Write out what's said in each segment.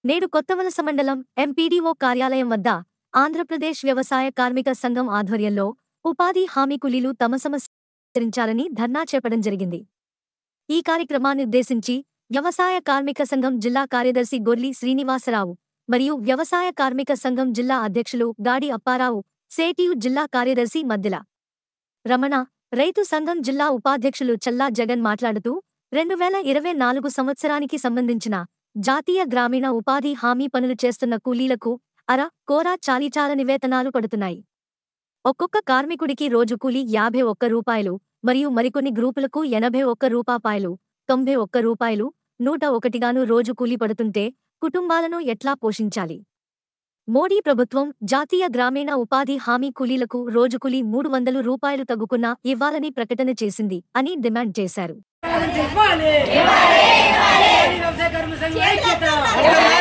నేడు కొత్తవలస మండలం ఎంపీడీఓ కార్యాలయం వద్ద ఆంధ్రప్రదేశ్ వ్యవసాయ కార్మిక సంఘం ఆధ్వర్యంలో ఉపాధి హామీ కూలీలు తమ సమస్య పరిష్కరించాలని ధర్నా చేపడం జరిగింది ఈ కార్యక్రమాన్ని ఉద్దేశించి వ్యవసాయ కార్మిక సంఘం జిల్లా కార్యదర్శి గొర్లి శ్రీనివాసరావు మరియు వ్యవసాయ కార్మిక సంఘం జిల్లా అధ్యక్షులు గాడి అప్పారావు సేటియు జిల్లా కార్యదర్శి మద్దెల రమణ రైతు సంఘం జిల్లా ఉపాధ్యక్షులు చల్లా జగన్ మాట్లాడుతూ రెండు వేల ఇరవై నాలుగు సంవత్సరానికి సంబంధించిన జాతీయ గ్రామీణ ఉపాధి హామీ పనులు చేస్తున్న కూలీలకు అర కోరా చాలీచాలని వేతనాలు పడుతున్నాయి ఒక్కొక్క కార్మికుడికి రోజు కూలీ యాభై ఒక్క రూపాయలు మరియు మరికొన్ని గ్రూపులకు ఎనభై ఒక్క రూపాయలు తొంభై ఒక్క రూపాయలు నూట ఒకటిగాను రోజు కూలీ పడుతుంటే కుటుంబాలను ఎట్లా పోషించాలి మోడీ ప్రభుత్వం జాతీయ గ్రామీణ ఉపాధి హామీ కూలీలకు రోజు కూలీ మూడు వందలు రూపాయలు తగ్గుకున్నా ఇవ్వాలని ప్రకటన చేసింది అని డిమాండ్ చేశారు ఇవ్వాలి వ్యవసాయ కార్మిక సంఘం ఐక్యత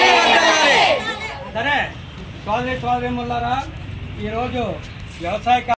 సరే చౌదరి చౌదరి ముల్లారా ఈరోజు వ్యవసాయ